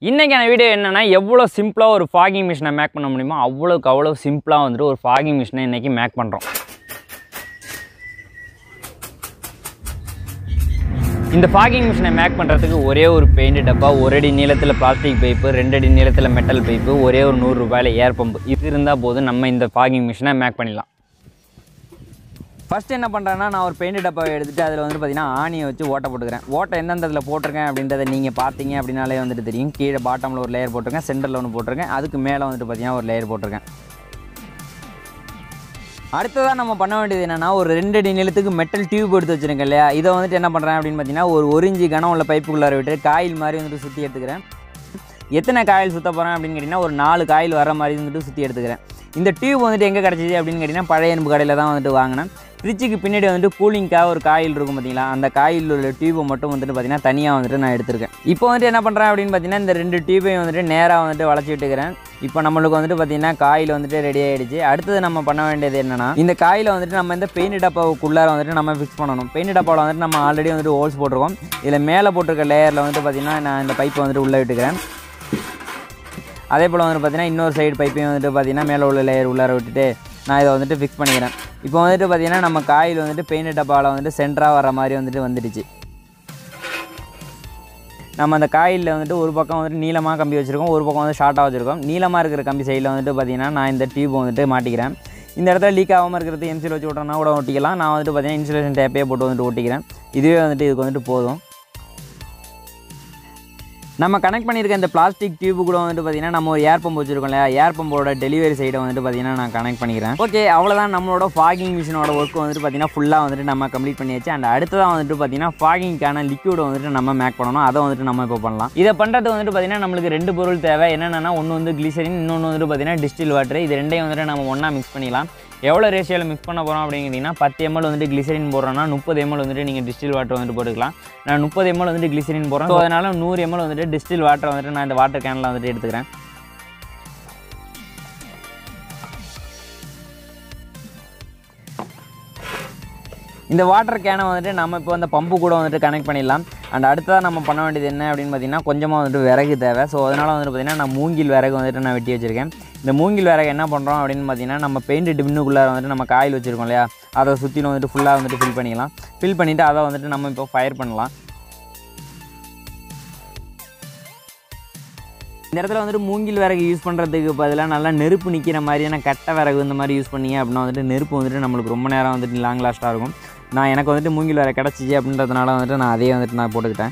இன்றைக்கான வீடியோ என்னென்னா எவ்வளோ சிம்பிளாக ஒரு ஃபாகிங் மிஷினை மேக் பண்ண முடியுமோ அவ்வளோக்கு அவ்வளோ சிம்பிளாக வந்துட்டு ஒரு ஃபாகிங் மிஷினை இன்றைக்கி மேக் பண்ணுறோம் இந்த ஃபாகிங் மிஷினை மேக் பண்ணுறதுக்கு ஒரே ஒரு பெயிண்ட் டப்பா ஒரு அடி நீளத்தில் பிளாஸ்டிக் பைப்பு ரெண்டு அடி நீளத்தில் மெட்டல் பைப்பு ஒரே ஒரு நூறு ரூபாயில் ஏர் பம்பு இது இருந்தால் போதும் நம்ம இந்த ஃபாகிங் மிஷினை மேக் பண்ணிடலாம் ஃபஸ்ட் என்ன பண்ணுறேன்னா நான் ஒரு பெயிண்ட் டப்பாவை எடுத்துகிட்டு அதில் வந்து பார்த்தீங்கன்னா ஆணியை வச்சு ஓட்டை போட்டுக்கிறேன் ஓட்டை எந்தெந்த இதில் போட்டிருக்கேன் அப்படின்றத நீங்கள் பார்த்தீங்க அப்படின்னாலே வந்துட்டு தெரியும் கீழே பாட்டமில் ஒரு லேயர் போட்டிருக்கேன் சென்டரில் ஒன்று போட்டிருக்கேன் அதுக்கு மேலே வந்துட்டு பார்த்தீங்கன்னா ஒரு லேயர் போட்டிருக்கேன் அடுத்ததாக நம்ம பண்ண வேண்டியது என்னென்னா ஒரு ரெண்டு அடி நிலத்துக்கு மெட்டல் டியூப் எடுத்து வச்சுருக்கேன் இல்லையா இதை வந்துட்டு என்ன பண்ணுறேன் அப்படின்னு பார்த்தீங்கன்னா ஒரு ஒரு இஞ்சி கனம் உள்ள பைப்புக்குள்ளார விட்டு காயில் மாதிரி வந்துட்டு சுற்றி எடுத்துக்கிறேன் எத்தனை காயில் சுற்ற போகிறேன் அப்படின்னு கேட்டிங்கன்னா ஒரு நாலு காயில் வர மாதிரி வந்துட்டு சுற்றி எடுத்துக்கிறேன் இந்த டியூப் வந்துட்டு எங்கே கிடச்சிது அப்படின்னு கேட்டிங்கன்னா பழைய எறும்பு கடையில் தான் வந்துட்டு வாங்கினேன் ஃப்ரிட்ஜுக்கு பின்னாடி வந்துட்டு கூலிங்காக ஒரு காயில் இருக்கும் பார்த்தீங்களா அந்த காயில் உள்ள டியூபை மட்டும் வந்துட்டு பார்த்தீங்கன்னா தனியாக வந்துட்டு நான் எடுத்திருக்கேன் இப்போ வந்துட்டு என்ன பண்ணுறேன் அப்படின்னு பார்த்தீங்கன்னா இந்த ரெண்டு டியூபையும் வந்துட்டு நேராக வந்துட்டு வளைச்சி விட்டுக்கிறேன் இப்போ நம்மளுக்கு வந்துட்டு பார்த்தீங்கன்னா காயில் வந்துட்டு ரெடி ஆகிடுச்சு அடுத்தது நம்ம பண்ண வேண்டியது என்னன்னா இந்த காயில் வந்துட்டு நம்ம இந்த பெயிண்ட் டப்பாவுக்குள்ளார வந்துட்டு நம்ம ஃபிக்ஸ் பண்ணணும் பெயிண்ட் டப்பாவில் வந்துட்டு நம்ம ஆல்ரெடி வந்துட்டு ஹோல்ஸ் போட்டிருக்கோம் இதில் மேலே போட்டிருக்க லேயரில் வந்துட்டு பார்த்தீங்கன்னா நான் இந்த பைப்பை வந்துட்டு உள்ளே விட்டுக்கிறேன் அதே போல் வந்துட்டு பார்த்தீங்கன்னா இன்னொரு சைடு பைப்பையும் வந்துட்டு பார்த்தீங்கன்னா மேலே உள்ள லேயர் உள்ளார விட்டுட்டு நான் இதை வந்துட்டு ஃபிக்ஸ் பண்ணிக்கிறேன் இப்போ வந்துட்டு பார்த்தீங்கன்னா நம்ம காயில் வந்துட்டு பெயிண்ட் டப்பாவில் வந்துட்டு சென்டராக வர மாதிரி வந்துட்டு வந்துடுச்சு நம்ம அந்த காயிலில் வந்துட்டு ஒரு பக்கம் வந்துட்டு நீளமாக கம்பி வச்சுருக்கோம் ஒரு பக்கம் வந்து ஷார்ட்டாக வச்சுருக்கோம் நீளமாக இருக்கிற கம்பி சைடில் வந்துட்டு பார்த்தீங்கன்னா நான் இந்த டியூப் வந்துட்டு மாட்டிக்கிறேன் இந்த இடத்துல லீக் ஆகாமல் இருக்கிறது எம்சியில் வச்சு விட்றோன்னா கூட ஒட்டிக்கலாம் நான் வந்துட்டு பார்த்தீங்கன்னா இன்சுலேஷன் டேப்பே போட்டு வந்துட்டு ஒட்டிக்கிறேன் இதுவே வந்துட்டு இதுக்கு வந்துட்டு போதும் நம்ம கனெக்ட் பண்ணியிருக்க இந்த பிளாஸ்டிக் டியூப் கூட வந்துட்டு பார்த்தீங்கன்னா நம்ம ஒரு ஏர் பம்ப் வச்சிருக்கோம் இல்லையா ஏர் பம்போட டெலிவரி சைடை வந்துட்டு பார்த்தீங்கன்னா நான் கனெக்ட் பண்ணிக்கிறேன் ஓகே அவ்வளோதான் நம்மளோட ஃபாகிங் மிஷினோட ஒர்க் வந்துட்டு பார்த்தீங்கன்னா ஃபுல்லாக வந்துட்டு நம்ம கம்ப்ளீட் பண்ணியாச்சு அண்ட் அடுத்ததான் வந்துட்டு பார்த்தீங்கன்னா ஃபாகிங்க்கான லிக்யூடை வந்துட்டு நம்ம மேக் பண்ணணும் அதை வந்துட்டு நம்ம இப்போ பண்ணலாம் இதை பண்ணுறது வந்துட்டு பார்த்தீங்கன்னா நம்மளுக்கு ரெண்டு பொருள் தேவை என்னென்னா ஒன்று வந்து கிளிசரின் இன்னொன்று வந்துட்டு பார்த்தீங்கன்னா டிஸ்டில் வாட்டர் இது ரெண்டையும் வந்துட்டு நம்ம ஒன்றா மிக்ஸ் பண்ணிக்கலாம் எவ்வளோ ரேஷியோவில் மிக்ஸ் பண்ண போகிறோம் அப்படின்னு கேட்டிங்கன்னா பத்து எம்எல் வந்துட்டு கிளிசரின் போடுறோன்னா முப்பது எம்எல் வந்துட்டு நீங்கள் டிஸ்டில் வாட்டர் வந்துட்டு போட்டுக்கலாம் நான் முப்பது எம்எல் வந்துட்டு கிளிசரின் போடுறேன் ஸோ அதனால் நூறு எம்எல் வந்துட்டு டிஸ்டில் வாட்டர் வந்துட்டு நான் இந்த வாட்டர் கேனில் வந்துட்டு எடுத்துக்கிறேன் இந்த வாட்டர் கேனை வந்துட்டு நம்ம இப்போ அந்த பம்பு கூட வந்துட்டு கனெக்ட் பண்ணிடலாம் அண்ட் அடுத்ததாக நம்ம பண்ண வேண்டியது என்ன அப்படின்னு பார்த்தீங்கன்னா கொஞ்சமாக வந்துட்டு விறகு தேவை ஸோ அதனால் வந்துட்டு பார்த்தீங்கன்னா நான் மூங்கில் விறகு வந்துட்டு நான் வெட்டி வச்சுருக்கேன் இந்த மூங்கில் விறகு என்ன பண்ணுறோம் அப்படின்னு பார்த்தீங்கன்னா நம்ம பெயிண்ட் டின்னுக்குள்ளே வந்துட்டு நம்ம காயில் வச்சுருக்கோம் இல்லையா அதை சுற்றிலும் வந்துட்டு ஃபுல்லாக வந்துட்டு ஃபில் பண்ணிக்கலாம் ஃபில் பண்ணிவிட்டு அதை வந்துட்டு நம்ம இப்போ ஃபயர் பண்ணலாம் இந்த இடத்துல வந்துட்டு மூங்கில் விறகு யூஸ் பண்ணுறதுக்கு பதிலாக நல்லா நெருப்பு நிற்கிற மாதிரியான கட்டை விறகு இந்த மாதிரி யூஸ் பண்ணீங்க அப்படின்னா வந்துட்டு நெருப்பு வந்துட்டு நம்மளுக்கு ரொம்ப நேரம் வந்துட்டு லாங் லாஸ்ட்டாக இருக்கும் நான் எனக்கு வந்துட்டு மூங்கில் விறகு கிடச்சிச்சு அப்படின்றதுனால வந்துட்டு நான் அதே வந்துட்டு நான் போட்டுக்கிட்டேன்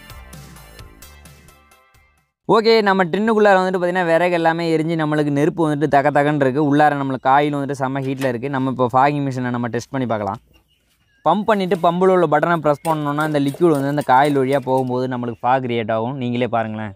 ஓகே நம்ம டின்னுக்குள்ளார வந்துட்டு பார்த்திங்கன்னா விறகு எல்லாமே எரிஞ்சு நம்மளுக்கு நெருப்பு வந்துட்டு தக தகன்னு இருக்குது உள்ளார நம்மளுக்கு காயில் வந்துட்டு செம்ம ஹீட்டில் இருக்குது நம்ம இப்போ ஃபாகிங் மிஷினை நம்ம டெஸ்ட் பண்ணி பார்க்கலாம் பம்ப் பண்ணிவிட்டு பம்பில் உள்ள பட்டனை ப்ரெஸ் பண்ணோன்னா அந்த லிக்யூட் வந்து அந்த காயில் வழியாக போகும்போது நம்மளுக்கு ஃபாக் கிரியேட் ஆகும் நீங்களே பாருங்களேன்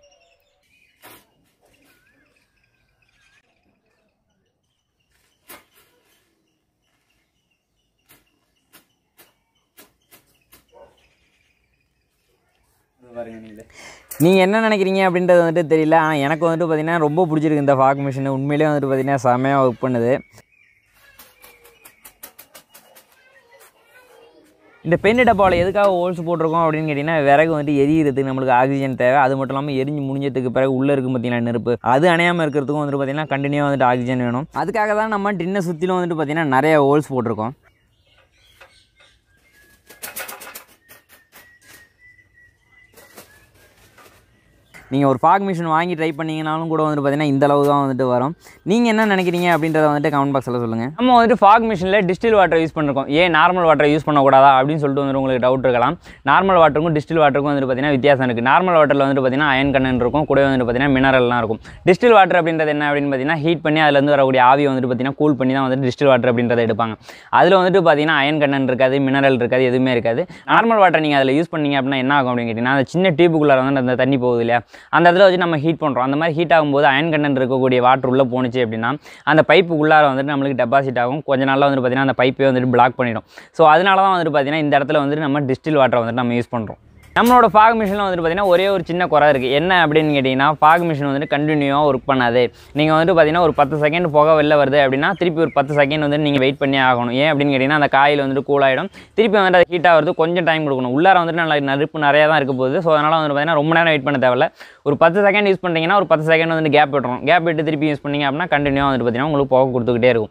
நீங்கள் என்ன நினைக்கிறீங்க அப்படின்றது வந்துட்டு தெரியல ஆனால் எனக்கு வந்துட்டு பார்த்தீங்கன்னா ரொம்ப பிடிச்சிருக்கு இந்த ஃபாக் மிஷின் உண்மையிலேயே வந்துட்டு பார்த்தீங்கன்னா செமையாக ஒர்க் பண்ணுது இந்த பெண்ணு டப்பாவில் எதுக்காக ஹோல்ஸ் போட்டிருக்கோம் அப்படின்னு கேட்டிங்கன்னா விறகு வந்துட்டு எரியிறதுக்கு நம்மளுக்கு ஆக்சிஜன் தேவை அது மட்டும் இல்லாமல் எரிஞ்சு முடிஞ்சதுக்கு பிறகு உள்ளே இருக்கும் பார்த்தீங்கன்னா நெருப்பு அது அணையாமல் இருக்கிறதுக்கும் வந்துட்டு பார்த்தீங்கன்னா கண்டினியூவாக வந்துட்டு ஆக்சிஜன் வேணும் அதுக்காக தான் நம்ம டின்னை சுற்றிலும் வந்துட்டு பார்த்தீங்கன்னா நிறைய ஹோல்ஸ் போட்டிருக்கோம் நீங்கள் ஒரு ஃபாக் மிஷின் வாங்கி ட்ரை பண்ணீங்கனாலும் கூட வந்துட்டு பார்த்தீங்கன்னா இந்த அளவு தான் வந்துட்டு வரும் நீங்கள் என்ன நினைக்கிறீங்க அப்படின்றத வந்துட்டு கமெண்ட் பாக்ஸில் சொல்லுங்கள் நம்ம வந்துட்டு ஃபாக் மிஷினில் டிஸ்டில் வாட்டர் யூஸ் பண்ணிருக்கோம் ஏன் நார்மல் வாட்டர் யூஸ் பண்ணக்கூடாதா அப்படின்னு சொல்லிட்டு வந்து உங்களுக்கு டவுட் இருக்கலாம் நார்மல் வாட்டருக்கும் டிஸ்டில் வாட்டருக்கும் வந்துட்டு பார்த்தீங்கன்னா வித்தியாசம் இருக்குது நார்மல் வாட்டரில் வந்துட்டு பார்த்தீங்கன்னா அயன் கண்ணன் இருக்கும் கூட வந்துட்டு பார்த்தீங்கன்னா மினரல்லாம் இருக்கும் டிஸ்டில் வாட்டர் அப்படின்றது என்ன அப்படின்னு பார்த்தீங்கன்னா ஹீட் பண்ணி அதுலேருந்து வரக்கூடிய ஆவியை வந்துட்டு பார்த்தீங்கன்னா கூல் பண்ணி தான் வந்துட்டு டிஸ்டில் வாட்டர் அப்படின்றத எடுப்பாங்க அதில் வந்துட்டு பார்த்தீங்கன்னா அயன் கண்ணன் இருக்காது மினரல் இருக்காது எதுவுமே இருக்காது நார்மல் வாட்டர் நீங்கள் அதில் யூஸ் பண்ணீங்க அப்படின்னா என்ன ஆகும் அப்படின்னு கேட்டிங்கன்னா அந்த சின்ன டியூபுக்குள்ளே வந்து அந்த தண்ணி போகுது இல்லையா அந்த இடத்துல வச்சு நம்ம ஹீட் பண்ணுறோம் அந்த மாதிரி ஹீட் ஆகும்போது அயன் கண்டென்ட் இருக்கக்கூடிய வாட்டர் உள்ளே போணுச்சு அப்படின்னா அந்த பைப்பு உள்ளார வந்துட்டு நம்மளுக்கு டெபாசிட் ஆகும் கொஞ்ச நாளில் வந்துட்டு பார்த்தீங்கன்னா அந்த பைப்பே வந்துட்டு பிளாக் பண்ணிடும் ஸோ அதனால தான் வந்துட்டு பார்த்தீங்கன்னா இந்த இடத்துல வந்துட்டு நம்ம டிஸ்டில் வாட்டரை வந்துட்டு நம்ம யூஸ் பண்ணுறோம் நம்மளோட ஃபாக் மிஷினில் வந்துட்டு பார்த்தீங்கன்னா ஒரே ஒரு சின்ன குறை இருக்குது என்ன அப்படின்னு கேட்டிங்கன்னா ஃபாக் மிஷின் வந்துட்டு கண்டினியூவாக ஒர்க் பண்ணாது நீங்கள் வந்துட்டு பார்த்தீங்கன்னா ஒரு பத்து செகண்ட் போக வெளில வருது அப்படின்னா திருப்பி ஒரு பத்து செகண்ட் வந்து நீங்கள் வெயிட் பண்ணி ஆகணும் ஏன் அப்படின்னு கேட்டிங்கன்னா அந்த காயில் வந்துட்டு கூல் ஆகிடும் திருப்பி வந்துட்டு அது ஹீட் ஆகிறது கொஞ்சம் டைம் கொடுக்கணும் உள்ளார வந்துட்டு நல்லா நெருப்பு நிறையா தான் இருக்க போகுது ஸோ அதனால் வந்துட்டு பார்த்தீங்கன்னா ரொம்ப நேரம் வெயிட் பண்ண தேவையில்ல ஒரு பத்து செகண்ட் யூஸ் பண்ணிட்டீங்கன்னா ஒரு பத்து செகண்ட் வந்து கேப் விட்டுரும் கேப் விட்டு திருப்பி யூஸ் பண்ணீங்க அப்படின்னா கண்டினியூவாக வந்துட்டு பார்த்தீங்கன்னா உங்களுக்கு போக கொடுத்துக்கிட்டே இருக்கும்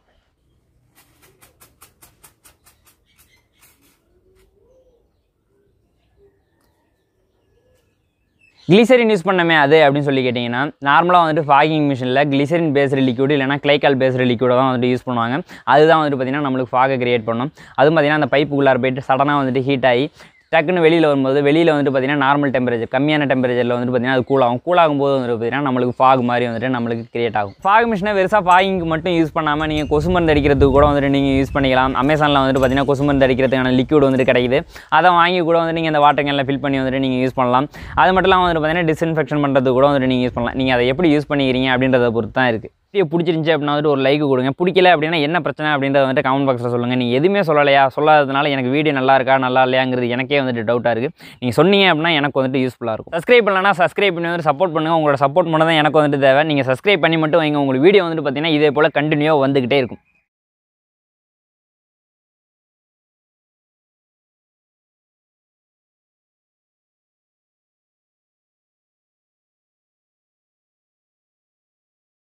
கிளிசரின் யூஸ் பண்ணமே அது அப்படின்னு சொல்லி கேட்டிங்கன்னா நார்மலாக வந்துட்டு ஃபாகிங் மிஷினில் கிளிசரின் பேஸ்டு லிக்விட் இல்லைனா கிளைக்கால் பேஸ்டு லிக்விட தான் வந்துட்டு யூஸ் பண்ணுவாங்க அதுதான் வந்துட்டு பார்த்திங்கன்னா நம்மளுக்கு ஃபாகை கிரியேட் பண்ணும் அதுவும் பார்த்திங்கன்னா அந்த பைப்புக்குள்ளார போயிட்டு சடனாக வந்துட்டு ஹீட் ஆகி டக்குன்னு வெளியில் வரும்போது வெளியில் வந்துட்டு பார்த்திங்கன்னா நார்மல் டெம்பரேச்சர் கம்மியான டெம்பரேச்சரில் வந்துட்டு பார்த்திங்கன்னா அது கூல் ஆகும் கூல் ஆகும்போது வந்துட்டு பார்த்திங்கன்னா நம்மளுக்கு ஃபாக் மாதிரி வந்துட்டு நம்மளுக்கு கிரியேட் ஆகும் ஃபாக் மிஷினை வெறுசாக ஃபாகிங்க்கு மட்டும் யூஸ் பண்ணாமல் நீங்கள் கொசு மருந்து அடிக்கிறதுக்கு கூட வந்துட்டு நீங்கள் யூஸ் பண்ணிக்கலாம் அமேசானில் வந்துட்டு பார்த்திங்கன்னா கொசு மருந்து அடிக்கிறதுக்கான லிக்விட் வந்துட்டு கிடைக்குது அதை வாங்கி கூட வந்துட்டு நீங்கள் அந்த வாட்டர் கேனில் ஃபில் பண்ணி வந்துட்டு நீங்கள் யூஸ் பண்ணலாம் அது மட்டும் இல்லாமல் வந்துட்டு பார்த்திங்கன்னா டிஸ்இன்ஃபெக்ஷன் பண்ணுறதுக்கு கூட வந்துட்டு நீங்கள் யூஸ் பண்ணலாம் நீங்கள் அதை எப்படி யூஸ் பண்ணிக்கிறீங்க அப்படின்றத பொறுத்து தான் இருக்குது வீடியோ பிடிச்சிருந்துச்சி அப்படின்னா வந்துட்டு ஒரு லைக் கொடுங்க பிடிக்கல அப்படின்னா என்ன பிரச்சனை அப்படின்றத வந்துட்டு கமெண்ட் பாக்ஸில் சொல்லுங்கள் நீங்கள் எதுவுமே சொல்லலையா சொல்லாததுனால எனக்கு வீடியோ நல்லா இருக்கா நல்லா இல்லையாங்கிறது எனக்கே வந்துட்டு டவுட்டாக இருக்குது நீங்கள் சொன்னீங்க அப்படின்னா எனக்கு வந்துட்டு யூஸ்ஃபுல்லாக இருக்கும் சப்ஸ்கிரைப் பண்ணலன்னா சப்ஸ்கிரைப் பண்ணி வந்து சப்போர்ட் பண்ணுங்கள் உங்களோட சப்போர்ட் பண்ண தான் எனக்கு வந்துட்டு தேவை நீங்கள் சப்ஸ்கிரைப் பண்ணி மட்டும் வைங்க உங்களுக்கு வீடியோ வந்துட்டு பார்த்தீங்கன்னா இதே போல் கண்டினியூவாக வந்துக்கிட்டே இருக்கும்